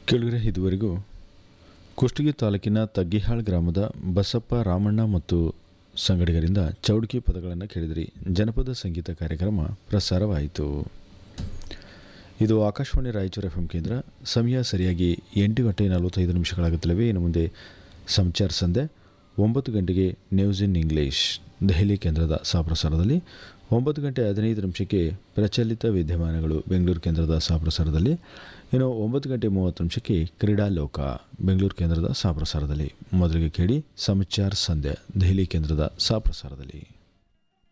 ಕೆಳಗರೆ ಇದುವರೆಗೂ ಕುಷ್ಟಗಿ ತಾಲೂಕಿನ ತಗ್ಗಿಹಾಳ್ ಗ್ರಾಮದ ಬಸಪ್ಪ ರಾಮಣ್ಣ ಮತ್ತು ಸಂಗಡಿಗರಿಂದ ಚೌಡ್ಕಿ ಪದಗಳನ್ನು ಕೇಳಿದಿರಿ ಜನಪದ ಸಂಗೀತ ಕಾರ್ಯಕ್ರಮ ಪ್ರಸಾರವಾಯಿತು ಇದು ಆಕಾಶವಾಣಿ ರಾಯಚೂರು ಎಫ್ ಎಂ ಕೇಂದ್ರ ಸಮಯ ಸರಿಯಾಗಿ ಎಂಟು ಗಂಟೆ ನಲವತ್ತೈದು ನಿಮಿಷಗಳಾಗುತ್ತಲವೆ ಇನ್ನು ಮುಂದೆ ಸಂಚಾರ ಸಂಧ್ಯೆ ಒಂಬತ್ತು ಗಂಟೆಗೆ ನ್ಯೂಸ್ ಇನ್ ಇಂಗ್ಲೀಷ್ ದೆಹಲಿ ಕೇಂದ್ರದ ಸಾಪ್ರಸಾರದಲ್ಲಿ ಒಂಬತ್ತು ಗಂಟೆ ಹದಿನೈದು ನಿಮಿಷಕ್ಕೆ ಪ್ರಚಲಿತ ವಿದ್ಯಮಾನಗಳು ಬೆಂಗಳೂರು ಕೇಂದ್ರದ ಸಾಪ್ರಸಾರದಲ್ಲಿ ಇನ್ನು ಒಂಬತ್ತು ಗಂಟೆ ಮೂವತ್ತು ನಿಮಿಷಕ್ಕೆ ಕ್ರೀಡಾ ಲೋಕ ಬೆಂಗಳೂರು ಕೇಂದ್ರದ ಸಾಪ್ರಸಾರದಲ್ಲಿ ಮೊದಲಿಗೆ ಕೇಳಿ ಸಮಾಚಾರ ಸಂಧ್ಯೆ ದೆಹಲಿ ಕೇಂದ್ರದ ಸಾಪ್ರಸಾರದಲ್ಲಿ